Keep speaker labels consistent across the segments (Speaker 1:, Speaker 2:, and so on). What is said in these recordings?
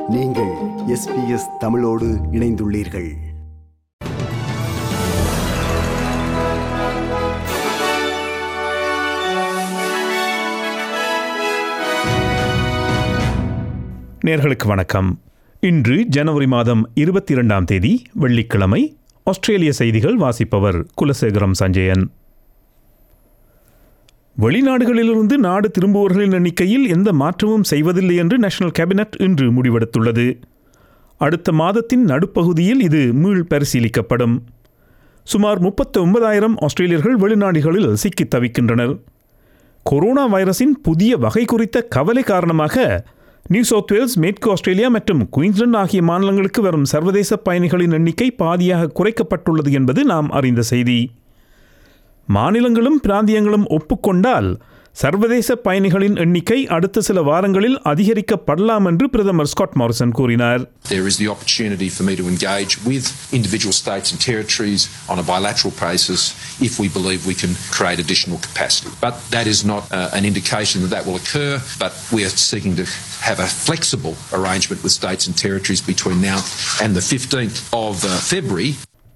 Speaker 1: நீங்கள் எஸ்பிஎஸ் தமிழோடு இணைந்துள்ளீர்கள்
Speaker 2: நேர்களுக்கு வணக்கம் இன்று ஜனவரி மாதம் இருபத்தி இரண்டாம் தேதி வெள்ளிக்கிழமை ஆஸ்திரேலிய செய்திகள் வாசிப்பவர் குலசேகரம் சஞ்சயன் வெளிநாடுகளிலிருந்து நாடு திரும்புவோர்களின் எண்ணிக்கையில் எந்த மாற்றமும் செய்வதில்லை என்று நேஷனல் கேபினட் இன்று முடிவெடுத்துள்ளது அடுத்த மாதத்தின் நடுப்பகுதியில் இது மீள் பரிசீலிக்கப்படும் சுமார் முப்பத்தி ஒன்பதாயிரம் ஆஸ்திரேலியர்கள் வெளிநாடுகளில் சிக்கித் தவிக்கின்றனர் கொரோனா வைரஸின் புதிய வகை குறித்த கவலை காரணமாக நியூ சவுத் வேல்ஸ் மேற்கு ஆஸ்திரேலியா மற்றும் குயின்ஸ்லாந்து ஆகிய மாநிலங்களுக்கு வரும் சர்வதேச பயணிகளின் எண்ணிக்கை பாதியாக குறைக்கப்பட்டுள்ளது என்பது நாம் அறிந்த செய்தி மாநிலங்களும் பிராந்தியங்களும் ஒப்புக்கொண்டால் சர்வதேச பயணிகளின் எண்ணிக்கை அடுத்த சில வாரங்களில் அதிகரிக்கப்படலாம் என்று பிரதமர் ஸ்காட் மாரிசன் கூறினார்
Speaker 3: There is the opportunity for me to engage with individual states and territories on a bilateral basis if we believe we can create additional capacity. But that is not uh, an indication that that will occur, but we are seeking to have a flexible arrangement with states and territories between now and the 15th of uh, February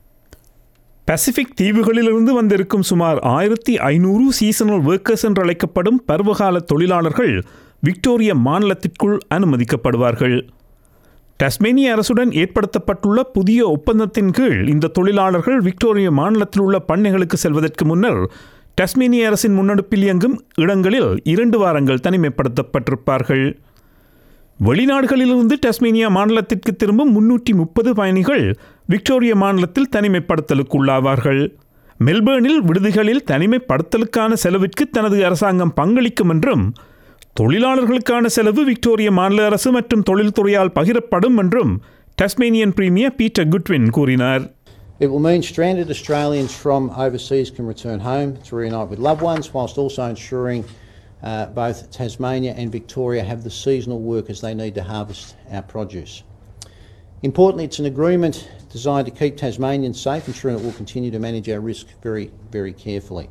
Speaker 2: Pacific தீவுகளிலிருந்து வந்திருக்கும் சுமார் ஆயிரத்தி ஐநூறு seasonal workers என்று அழைக்கப்படும் பருவகால தொழிலாளர்கள் Victoria மாநிலத்திற்குள் அனுமதிக்கப்படுவார்கள் டஸ்மேனிய அரசுடன் ஏற்படுத்தப்பட்டுள்ள புதிய ஒப்பந்தத்தின் கீழ் இந்த தொழிலாளர்கள் விக்டோரிய மாநிலத்தில் உள்ள பண்ணைகளுக்கு செல்வதற்கு முன்னர் டஸ்மேனிய அரசின் முன்னெடுப்பில் இயங்கும் இடங்களில் இரண்டு வாரங்கள் தனிமைப்படுத்தப்பட்டிருப்பார்கள் வெளிநாடுகளிலிருந்து டஸ்மேனியா மாநிலத்திற்கு திரும்பும் முன்னூற்றி முப்பது பயணிகள் விக்டோரிய மாநிலத்தில் தனிமைப்படுத்தலுக்கு உள்ளாவார்கள் மெல்பேர்னில் விடுதிகளில் தனிமைப்படுத்தலுக்கான செலவிற்கு தனது அரசாங்கம் பங்களிக்கும் என்றும் தொழிலாளர்களுக்கான செலவு விக்டோரிய மாநில அரசு மற்றும் தொழில்துறையால் பகிரப்படும் என்றும் டஸ்மேனியன் பிரீமியர் பீட்டர் குட்வின் கூறினார்
Speaker 4: It will mean stranded Australians from overseas can return home to reunite with loved ones, whilst also ensuring uh, both Tasmania and Victoria have the seasonal workers they need to harvest our produce. Importantly, it's an agreement designed to keep Tasmanians safe, ensuring it will continue to manage our risk very, very carefully.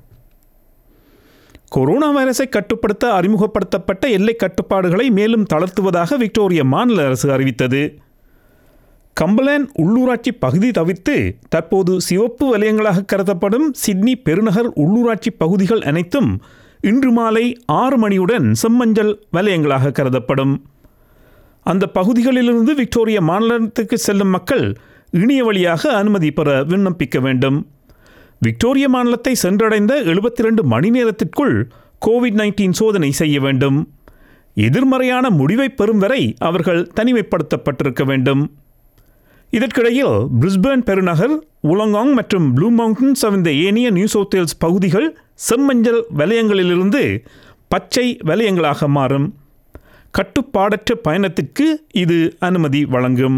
Speaker 2: Corona வைரஸை கட்டுப்படுத்த அறிமுகப்படுத்தப்பட்ட எல்லை கட்டுப்பாடுகளை மேலும் தளர்த்துவதாக Victoria மாநில அரசு அறிவித்தது கம்பலேன் உள்ளூராட்சி பகுதி தவிர்த்து தற்போது சிவப்பு வலயங்களாக கருதப்படும் சிட்னி பெருநகர் உள்ளூராட்சி பகுதிகள் அனைத்தும் இன்று மாலை ஆறு மணியுடன் செம்மஞ்சள் வலயங்களாக கருதப்படும் அந்த பகுதிகளிலிருந்து விக்டோரிய மாநிலத்துக்கு செல்லும் மக்கள் இணைய வழியாக அனுமதி பெற விண்ணப்பிக்க வேண்டும் விக்டோரிய மாநிலத்தை சென்றடைந்த எழுபத்தி ரெண்டு மணி நேரத்திற்குள் கோவிட் நைன்டீன் சோதனை செய்ய வேண்டும் எதிர்மறையான முடிவை பெறும் வரை அவர்கள் தனிமைப்படுத்தப்பட்டிருக்க வேண்டும் இதற்கிடையில் பிரிஸ்பேர்ன் பெருநகர் உலங்காங் மற்றும் ப்ளூ மவுண்டன்ஸ் இந்த ஏனைய நியூ சவுத் வேல்ஸ் பகுதிகள் செம்மஞ்சள் வலயங்களிலிருந்து பச்சை வலயங்களாக மாறும் கட்டுப்பாடற்ற பயணத்திற்கு இது அனுமதி வழங்கும்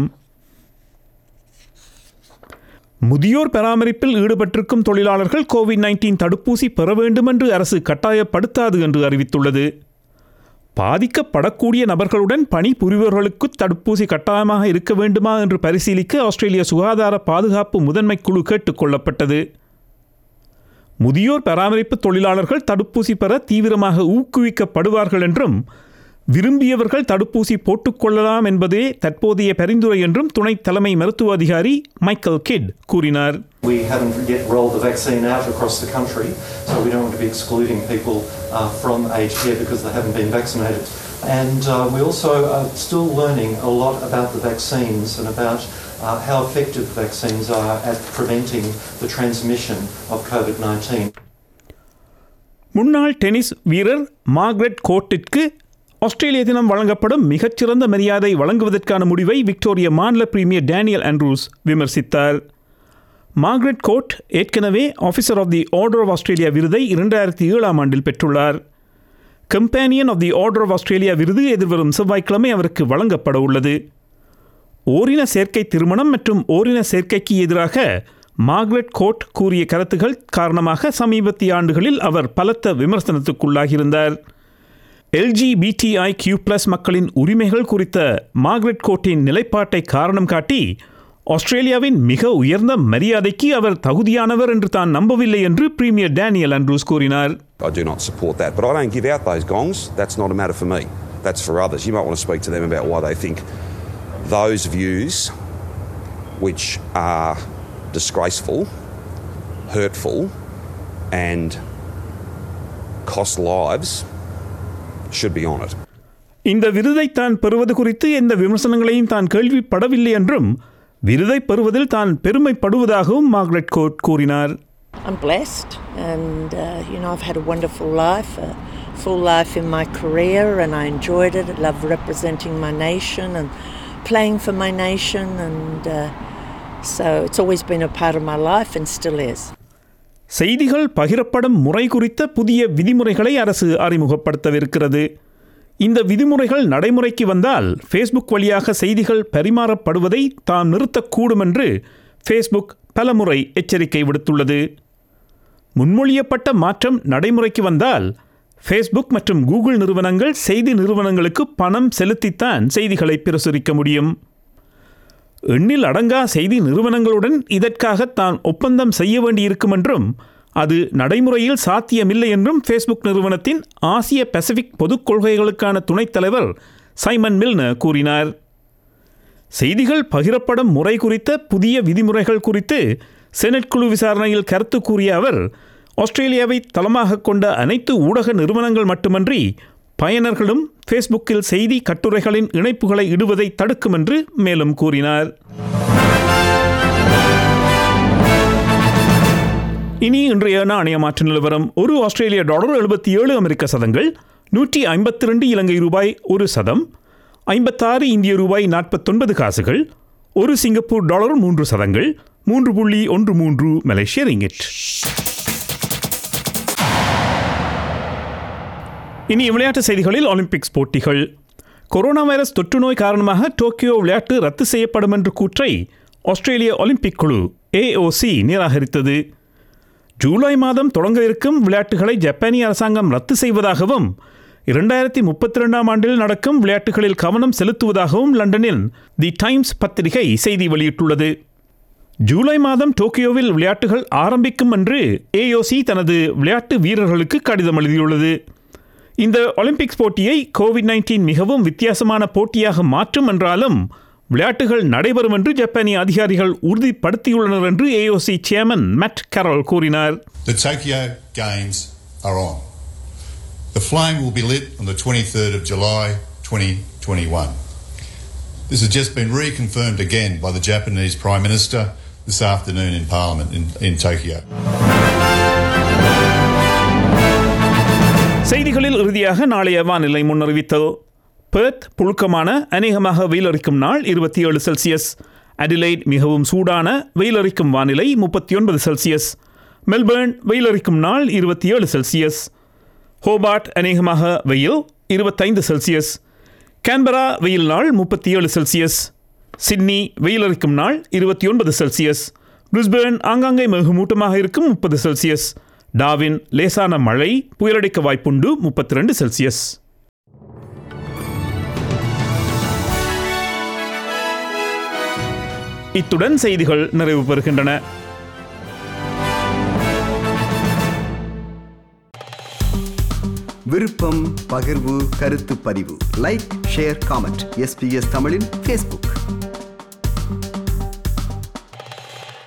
Speaker 2: முதியோர் பராமரிப்பில் ஈடுபட்டிருக்கும் தொழிலாளர்கள் கோவிட் நைன்டீன் தடுப்பூசி பெற வேண்டும் என்று அரசு கட்டாயப்படுத்தாது என்று அறிவித்துள்ளது பாதிக்கப்படக்கூடிய நபர்களுடன் பணி புரிபவர்களுக்கு தடுப்பூசி கட்டாயமாக இருக்க வேண்டுமா என்று பரிசீலிக்க ஆஸ்திரேலிய சுகாதார பாதுகாப்பு முதன்மை குழு கேட்டுக்கொள்ளப்பட்டது முதியோர் பராமரிப்பு தொழிலாளர்கள் தடுப்பூசி பெற தீவிரமாக ஊக்குவிக்கப்படுவார்கள் என்றும் விரும்பியவர்கள் தடுப்பூசி போட்டுக்கொள்ளலாம் என்பதே தற்போதைய பரிந்துரை என்றும் துணை தலைமை மருத்துவ அதிகாரி மைக்கேல் கிட் கூறினார்
Speaker 5: We haven't yet rolled the vaccine out across the country, so we don't want to be excluding people uh, from aged care because they haven't been vaccinated. And uh, we also are still learning a lot about the vaccines and about uh, how effective the vaccines are at preventing the transmission of COVID 19.
Speaker 2: முன்னாள் tennis வீரர் Margaret கோர்ட்டிற்கு ஆஸ்திரேலிய தினம் வழங்கப்படும் மிகச்சிறந்த மரியாதை வழங்குவதற்கான முடிவை Victoria மாநில premier Daniel Andrews விமர்சித்தார் மார்க்ரெட் கோர்ட் ஏற்கனவே officer of the order of Australia விருதை இரண்டாயிரத்தி ஏழாம் ஆண்டில் பெற்றுள்ளார் companion of the order of Australia விருது எதிர்வரும் செவ்வாய்க்கிழமை அவருக்கு வழங்கப்பட உள்ளது ஓரின சேர்க்கை திருமணம் மற்றும் ஓரின சேர்க்கைக்கு எதிராக மார்க்ரெட் கோர்ட் கூறிய கருத்துகள் காரணமாக சமீபத்திய ஆண்டுகளில் அவர் பலத்த விமர்சனத்துக்குள்ளாகியிருந்தார் எல்ஜிபிடிஐ கியூ பிளஸ் மக்களின் உரிமைகள் குறித்த மார்க்ரெட் கோர்ட்டின் நிலைப்பாட்டை காரணம் காட்டி ஆஸ்திரேலியாவின் மிக உயர்ந்த மரியாதைக்கு அவர் தகுதியானவர் என்று தான் நம்பவில்லை என்று பிரீமியர் டேனியல் அண்ட்ரூஸ் கூறினார்
Speaker 6: I do not support that. But I don't give out those gongs. That's not a matter for me. That's for others. You might want to speak to them about why they think those views which are disgraceful, hurtful, and cost lives should be honoured.
Speaker 2: இந்த விருதை தான் பெறுவது குறித்து எந்த விமர்சனங்களையும் தான் கேள்விப்படவில்லை என்றும் விருதை பெறுவதில் தான் பெருமைப்படுவதாகவும் மார்க்ரெட் கோட் கூறினார்
Speaker 7: I'm blessed, and uh, you know, I've had a wonderful life, a full life in my career, and I enjoyed it. I love representing my nation and playing for my nation, and uh, so it's always been a part of my life and still is.
Speaker 2: செய்திகள் பகிரப்படும் முறை குறித்த புதிய விதிமுறைகளை அரசு அறிமுகப்படுத்தவிருக்கிறது இந்த விதிமுறைகள் நடைமுறைக்கு வந்தால் ஃபேஸ்புக் வழியாக செய்திகள் பரிமாறப்படுவதை தாம் நிறுத்தக்கூடும் என்று ஃபேஸ்புக் பலமுறை எச்சரிக்கை விடுத்துள்ளது முன்மொழியப்பட்ட மாற்றம் நடைமுறைக்கு வந்தால் ஃபேஸ்புக் மற்றும் கூகுள் நிறுவனங்கள் செய்தி நிறுவனங்களுக்கு பணம் செலுத்தித்தான் செய்திகளை பிரசுரிக்க முடியும் எண்ணில் அடங்கா செய்தி நிறுவனங்களுடன் இதற்காக தான் ஒப்பந்தம் செய்ய வேண்டியிருக்கும் என்றும் அது நடைமுறையில் சாத்தியமில்லை என்றும் ஃபேஸ்புக் நிறுவனத்தின் ஆசிய பசிபிக் பொதுக் கொள்கைகளுக்கான துணைத் தலைவர் சைமன் மில்னர் கூறினார் செய்திகள் பகிரப்படும் முறை குறித்த புதிய விதிமுறைகள் குறித்து செனட் குழு விசாரணையில் கருத்து கூறிய அவர் ஆஸ்திரேலியாவை தளமாக கொண்ட அனைத்து ஊடக நிறுவனங்கள் மட்டுமன்றி பயனர்களும் ஃபேஸ்புக்கில் செய்தி கட்டுரைகளின் இணைப்புகளை இடுவதை தடுக்கும் என்று மேலும் கூறினார் இனி இன்றைய நாணய மாற்று நிலவரம் ஒரு ஆஸ்திரேலிய டாலர் எழுபத்தி ஏழு அமெரிக்க சதங்கள் நூற்றி ஐம்பத்தி ரெண்டு இலங்கை ரூபாய் ஒரு சதம் ஐம்பத்தாறு இந்திய ரூபாய் நாற்பத்தொன்பது காசுகள் ஒரு சிங்கப்பூர் டாலர் மூன்று சதங்கள் மூன்று புள்ளி ஒன்று மூன்று மலேசிய ரிங்கிட் இனி விளையாட்டு செய்திகளில் ஒலிம்பிக்ஸ் போட்டிகள் கொரோனா வைரஸ் தொற்று நோய் காரணமாக டோக்கியோ விளையாட்டு ரத்து செய்யப்படும் என்ற கூற்றை ஆஸ்திரேலிய ஒலிம்பிக் குழு ஏஓசி நிராகரித்தது ஜூலை மாதம் தொடங்க இருக்கும் விளையாட்டுகளை ஜப்பானிய அரசாங்கம் ரத்து செய்வதாகவும் இரண்டாயிரத்தி முப்பத்தி ரெண்டாம் ஆண்டில் நடக்கும் விளையாட்டுகளில் கவனம் செலுத்துவதாகவும் லண்டனில் தி டைம்ஸ் பத்திரிகை செய்தி வெளியிட்டுள்ளது ஜூலை மாதம் டோக்கியோவில் விளையாட்டுகள் ஆரம்பிக்கும் என்று ஏஓசி தனது விளையாட்டு வீரர்களுக்கு கடிதம் எழுதியுள்ளது இந்த ஒலிம்பிக்ஸ் போட்டியை கோவிட் நைன்டீன் மிகவும் வித்தியாசமான போட்டியாக மாற்றும் என்றாலும் விளையாட்டுகள் நடைபெறும் என்று ஜப்பானிய அதிகாரிகள் உறுதிப்படுத்தியுள்ளனர் என்று ஏஓசி சேர்மன் மேட் கரோல் கூறினார்
Speaker 8: The Tokyo Games are on. The flame will be lit on the 23rd of July 2021. This has just been reconfirmed again by the Japanese Prime Minister this afternoon in Parliament in, in Tokyo.
Speaker 2: செய்திகளில் இறுதியாக நாளைய வானிலை முன்னறிவித்தல் Perth புழுக்கமான அநேகமாக வெயிலரிக்கும் நாள் இருபத்தி ஏழு Celsius Adelaide மிகவும் சூடான வெயிலரிக்கும் வானிலை முப்பத்தி ஒன்பது செல்சியஸ் மெல்பர்ன் வெயிலரிக்கும் நாள் இருபத்தி ஏழு செல்சியஸ் ஹோபார்ட் அநேகமாக வெயில் இருபத்தைந்து செல்சியஸ் கேன்பரா வெயில் நாள் முப்பத்தி ஏழு செல்சியஸ் சிட்னி வெயிலரிக்கும் நாள் இருபத்தி ஒன்பது செல்சியஸ் பிரிஸ்பேர்ன் ஆங்காங்கே மிகுமூட்டமாக இருக்கும் முப்பது செல்சியஸ் டாவின் லேசான மழை புயலடிக்க வாய்ப்புண்டு முப்பத்தி ரெண்டு செல்சியஸ் இத்துடன் செய்திகள் நிறைவு பெறுகின்றன
Speaker 1: விருப்பம் பகிர்வு கருத்து பதிவு லைக் ஷேர் காமெண்ட் எஸ்பிஎஸ் தமிழின் ஃபேஸ்புக்